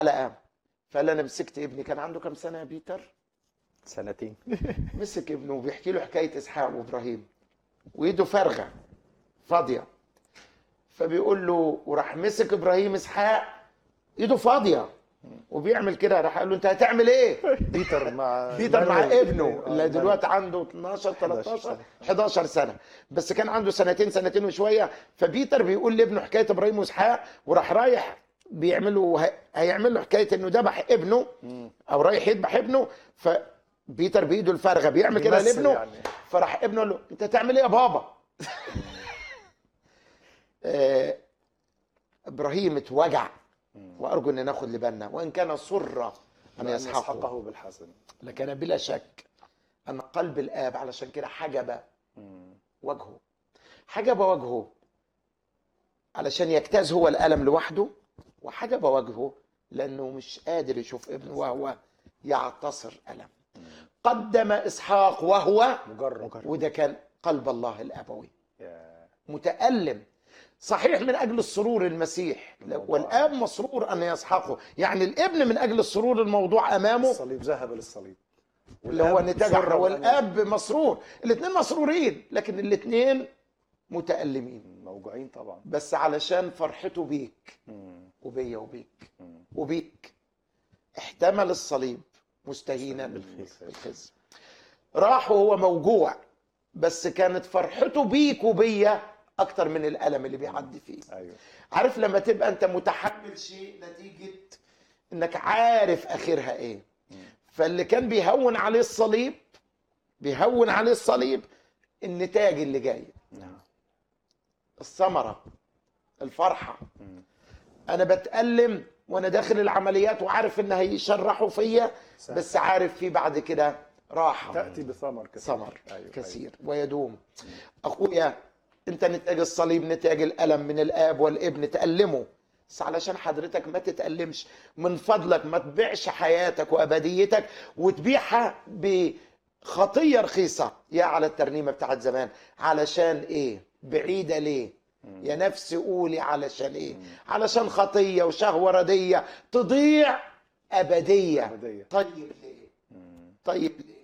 حلقه فقال انا مسكت ابني كان عنده كام سنه يا بيتر سنتين مسك ابنه وبيحكي له حكايه اسحاق وابراهيم وايده فارغه فاضيه فبيقول له وراح مسك ابراهيم اسحاق ايده فاضيه وبيعمل كده راح قال له انت هتعمل ايه؟ بيتر مع بيتر مع مانويل. ابنه آه، اللي مانويل. دلوقتي عنده 12 13 سنة. 11 سنه بس كان عنده سنتين سنتين وشويه فبيتر بيقول لابنه حكايه ابراهيم واسحاق وراح رايح بيعملوا هيعمل له حكايه انه ذبح ابنه او رايح يذبح ابنه فبيتر بايده الفارغه بيعمل كده بيمثل لابنه يعني. فراح ابنه قال له انت تعمل ايه يا بابا؟ آه، ابراهيم اتوجع وارجو ان ناخد لبالنا وان كان سر ان أن يسحقه يسحقه بالحسن لكن بلا شك ان قلب الاب علشان كده حجب وجهه حجب وجهه علشان يجتاز هو الالم لوحده وحجب وجهه لانه مش قادر يشوف ابنه وهو يعتصر الم قدم اسحاق وهو مجرد وده كان قلب الله الابوي يا متألم صحيح من أجل السرور المسيح والآب مسرور أن يسحقه يعني الابن من أجل السرور الموضوع أمامه الصليب ذهب للصليب اللي هو والآب نتاج سر والآب مسرور الاثنين مسرورين لكن الاثنين متألمين موجوعين طبعا بس علشان فرحته بيك مم. وبيا وبيك مم. وبيك احتمل الصليب مستهينا بالخزي. بالخزي راح وهو موجوع بس كانت فرحته بيك وبيا اكتر من الالم اللي بيعدي فيه ايوه عارف لما تبقى انت متحمل شيء نتيجه انك عارف اخرها ايه فاللي كان بيهون عليه الصليب بيهون عليه الصليب النتاج اللي جاي نعم الثمره الفرحه مم. انا بتألم وانا داخل العمليات وعارف ان هيشرحوا فيا صح. بس عارف في بعد كده راحه تاتي بثمر كثير ثمر أيوة. كثير ويدوم اخويا انت نتاج الصليب نتاج الالم من الاب والابن تألمه بس علشان حضرتك ما تتألمش من فضلك ما تبيعش حياتك وابديتك وتبيعها بخطيه رخيصه يا على الترنيمه بتاعت زمان علشان ايه بعيده ليه يا نفسي قولي علشان ايه علشان خطيه وشهوه رديه تضيع ابديه أبدية. طيب ليه مم. طيب ليه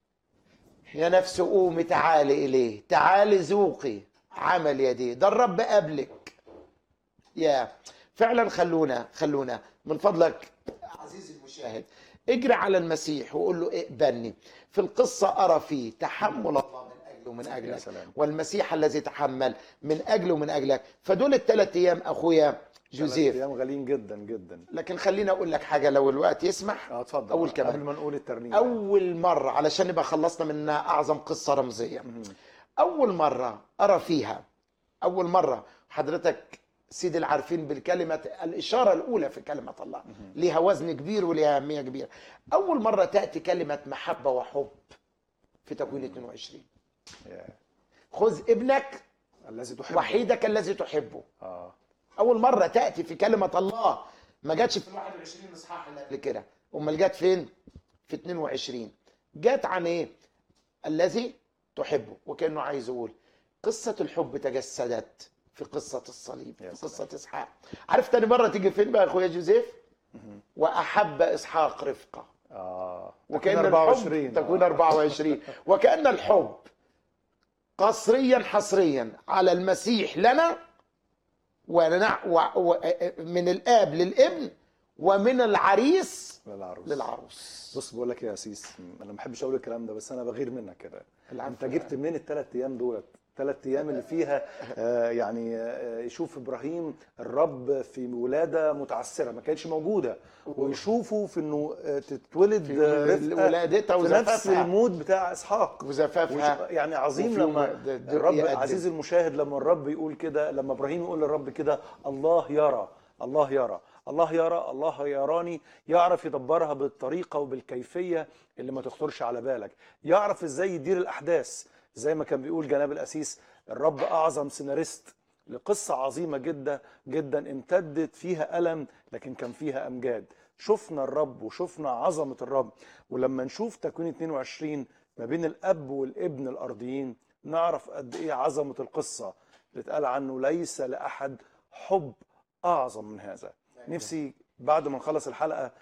يا نفس قومي تعالي إليه تعالي ذوقي عمل يديه ده الرب قبلك يا فعلا خلونا خلونا من فضلك عزيزي المشاهد اجري على المسيح وقول له اقبلني في القصة أرى فيه تحمل الله من أجله ومن يا أجلك سلام. والمسيح الذي تحمل من أجله ومن أجلك فدول الثلاث أيام أخويا ثلاث جوزيف ايام غاليين جدا جدا لكن خليني أقول لك حاجة لو الوقت يسمح اه اتفضل أول كمان. قبل ما نقول الترنيمه أول مرة علشان نبقى خلصنا منها أعظم قصة رمزية مم. أول مرة أرى فيها أول مرة حضرتك سيد العارفين بالكلمة الإشارة الأولى في كلمة الله ليها وزن كبير وليها أهمية كبيرة أول مرة تأتي كلمة محبة وحب في تكوين 22 يا. خذ ابنك الذي تحب وحيدك الذي تحبه اه أول مرة تأتي في كلمة الله ما جاتش في 21 إصحاح اللي قبل كده أمال جت فين؟ في 22 جت عن إيه؟ الذي تحبه وكأنه عايز يقول قصة الحب تجسدت في قصة الصليب يا في سلام. قصة إسحاق عارف تاني مرة تيجي فين بقى يا أخويا جوزيف؟ وأحب إسحاق رفقة اه وكأن تكون 24 24 تكون آه. 24 وكأن الحب قصريا حصريا على المسيح لنا ونع و... و... من الآب للابن ومن العريس للعروس للعروس بص بقول لك إيه يا سيس انا ما بحبش اقول الكلام ده بس انا بغير منك كده العفو. انت جبت منين الثلاث ايام دولت ثلاث ايام اللي فيها آه يعني آه يشوف ابراهيم الرب في ولاده متعسره ما كانتش موجوده ويشوفه في انه آه تتولد في آه، رفقة ولادتها في نفس وزفافها. المود بتاع اسحاق وزفافها وش- يعني عظيم وفي لما ما- ده- ده الرب يقدم. عزيز المشاهد لما الرب يقول كده لما ابراهيم يقول للرب كده الله يرى الله يرى الله يرى الله يراني يعرف يدبرها بالطريقه وبالكيفيه اللي ما تخطرش على بالك يعرف ازاي يدير الاحداث زي ما كان بيقول جناب الاسيس الرب اعظم سيناريست لقصه عظيمه جدا جدا امتدت فيها الم لكن كان فيها امجاد شفنا الرب وشفنا عظمه الرب ولما نشوف تكوين 22 ما بين الاب والابن الارضيين نعرف قد ايه عظمه القصه اللي اتقال عنه ليس لاحد حب اعظم من هذا نفسي بعد ما نخلص الحلقه